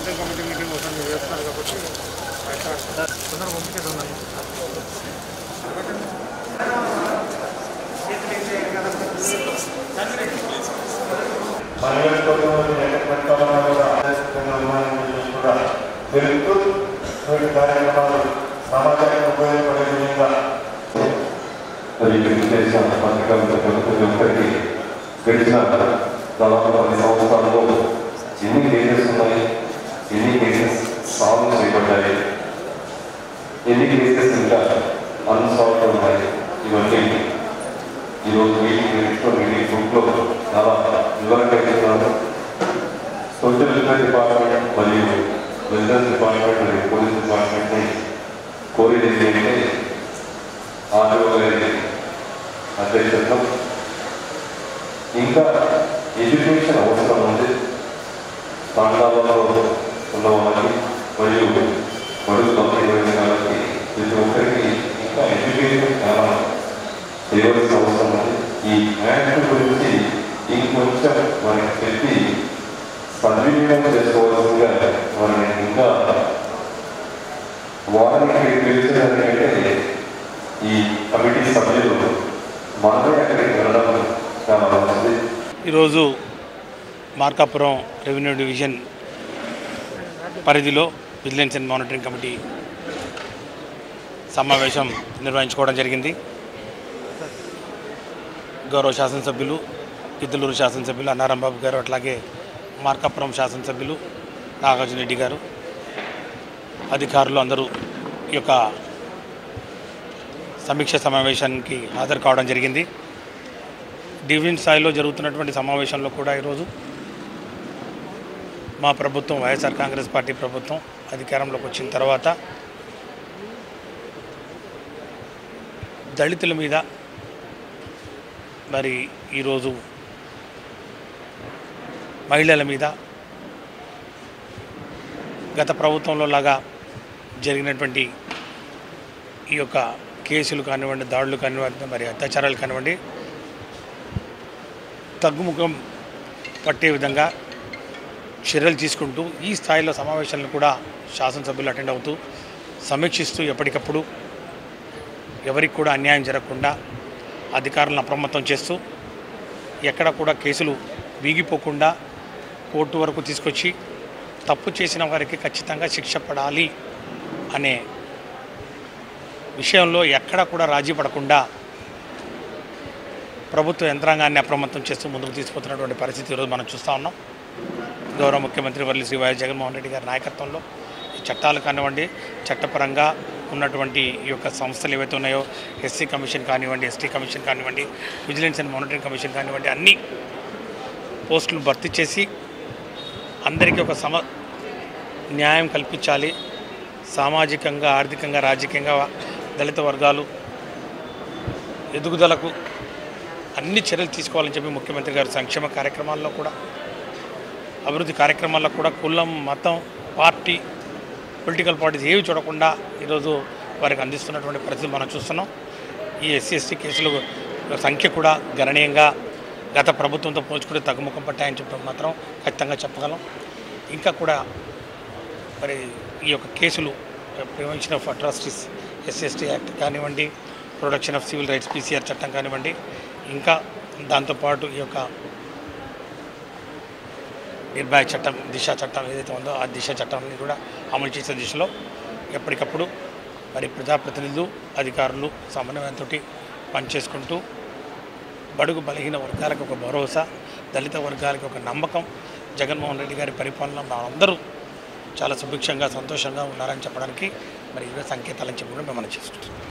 monitoring committee meeting కోసం మీరు చేస్తున్నారు కాబట్టి తొందరగా పంపించేద్దాం తెలుపుతూ వీటి కార్యక్రమాలు సమాజానికి ఉపయోగపడే విధంగా మరి ఇక్కడ చేసిన పథకాలతో ప్రతి ఒక్కరికి గడిచిన దాదాపు పది సంవత్సరాల్లో ఎన్ని కేసెస్ ఉన్నాయి ఎన్ని కేసెస్ సాల్వ్ చేయబడ్డాయి ఎన్ని కేసెస్ ఇంకా అన్సాల్వ్ ఉన్నాయి ఇవన్నీ ఈరోజు మీటింగ్ నేర్చుకుని మీటింగ్ గ్రూప్లో చాలా వివరంగా చెప్తున్నాను సోషల్ వెల్ఫేర్ డిపార్ట్మెంట్ మరియు విజిలెన్స్ డిపార్ట్మెంట్ మరియు పోలీస్ డిపార్ట్మెంట్ని కోరేది ఏంటంటే ఆర్డీఓ గారి అధ్యక్షతలో ఇంకా ఎడ్యుకేషన్ అవసరం ఉంది ప్రాంతాలలో ఉన్న వాళ్ళకి మరియు బడుగు కంపెనీ వాళ్ళకి ప్రతి ఒక్కరికి ఇంకా ఎడ్యుకేషన్ చాలా చేయవలసిన అవసరం ఉంది ఈ యాక్ట్ గురించి ఇంకొంచెం మనకి చెప్పి సద్వినియోగం చేసుకోవాల్సిందిగా వారిని ఇంకా వారికి తెలిసినట్లయితే ఈ కమిటీ సభ్యులు మనమే అక్కడికి వెళ్ళడం చాలా మంచిది ఈరోజు మార్కాపురం రెవెన్యూ డివిజన్ పరిధిలో విజిలెన్స్ అండ్ మానిటరింగ్ కమిటీ సమావేశం నిర్వహించుకోవడం జరిగింది గౌరవ శాసనసభ్యులు గిద్దలూరు శాసనసభ్యులు అన్నారాంబాబు గారు అట్లాగే మార్కాపురం శాసనసభ్యులు నాగార్జున రెడ్డి గారు అధికారులు అందరూ ఈ యొక్క సమీక్ష సమావేశానికి హాజరు కావడం జరిగింది డివిజన్ స్థాయిలో జరుగుతున్నటువంటి సమావేశంలో కూడా ఈరోజు మా ప్రభుత్వం వైఎస్ఆర్ కాంగ్రెస్ పార్టీ ప్రభుత్వం అధికారంలోకి వచ్చిన తర్వాత దళితుల మీద మరి ఈరోజు మహిళల మీద గత ప్రభుత్వంలో లాగా జరిగినటువంటి ఈ యొక్క కేసులు కానివ్వండి దాడులు కానివ్వండి మరి అత్యాచారాలు కానివ్వండి తగ్గుముఖం పట్టే విధంగా చర్యలు తీసుకుంటూ ఈ స్థాయిలో సమావేశాలను కూడా శాసనసభ్యులు అటెండ్ అవుతూ సమీక్షిస్తూ ఎప్పటికప్పుడు ఎవరికి కూడా అన్యాయం జరగకుండా అధికారులను అప్రమత్తం చేస్తూ ఎక్కడ కూడా కేసులు వీగిపోకుండా కోర్టు వరకు తీసుకొచ్చి తప్పు చేసిన వారికి ఖచ్చితంగా శిక్ష పడాలి అనే విషయంలో ఎక్కడ కూడా రాజీ పడకుండా ప్రభుత్వ యంత్రాంగాన్ని అప్రమత్తం చేస్తూ ముందుకు తీసుకుపోతున్నటువంటి పరిస్థితి ఈరోజు మనం చూస్తూ ఉన్నాం గౌరవ ముఖ్యమంత్రి వర్లి శ్రీ వైఎస్ జగన్మోహన్ రెడ్డి గారి నాయకత్వంలో ఈ చట్టాలు కానివ్వండి చట్టపరంగా ఉన్నటువంటి ఈ యొక్క సంస్థలు ఏవైతే ఉన్నాయో ఎస్సీ కమిషన్ కానివ్వండి ఎస్టీ కమిషన్ కానివ్వండి విజిలెన్స్ అండ్ మానిటరింగ్ కమిషన్ కానివ్వండి అన్ని పోస్టులు భర్తీ చేసి అందరికీ ఒక సమ న్యాయం కల్పించాలి సామాజికంగా ఆర్థికంగా రాజకీయంగా దళిత వర్గాలు ఎదుగుదలకు అన్ని చర్యలు తీసుకోవాలని చెప్పి ముఖ్యమంత్రి గారు సంక్షేమ కార్యక్రమాల్లో కూడా అభివృద్ధి కార్యక్రమాల్లో కూడా కులం మతం పార్టీ పొలిటికల్ పార్టీస్ ఏవి చూడకుండా ఈరోజు వారికి అందిస్తున్నటువంటి పరిస్థితి మనం చూస్తున్నాం ఈ ఎస్సీ ఎస్టీ కేసులు సంఖ్య కూడా గణనీయంగా గత ప్రభుత్వంతో పోల్చుకుంటే తగ్గుముఖం పట్టాయని చెప్పి మాత్రం ఖచ్చితంగా చెప్పగలం ఇంకా కూడా మరి ఈ యొక్క కేసులు prevention of atrocities SST act కానివ్వండి production of civil rights PCR చట్టం కానివ్వండి ఇంకా దాంతోపాటు ఈ యొక్క నిర్భయ చట్టం దిశ చట్టం ఏదైతే ఉందో ఆ దిశ చట్టాన్ని కూడా అమలు చేసే దిశలో ఎప్పటికప్పుడు మరి ప్రజాప్రతినిధులు అధికారులు సమన్వయంతో పనిచేసుకుంటూ బడుగు బలహీన వర్గాలకు ఒక భరోసా దళిత వర్గాలకు ఒక నమ్మకం జగన్మోహన్ రెడ్డి గారి పరిపాలన అందరూ చాలా సుభిక్షంగా సంతోషంగా ఉన్నారని చెప్పడానికి మరి ఇవే సంకేతాలని చెప్పి కూడా మేము మనం చేసుకుంటున్నాం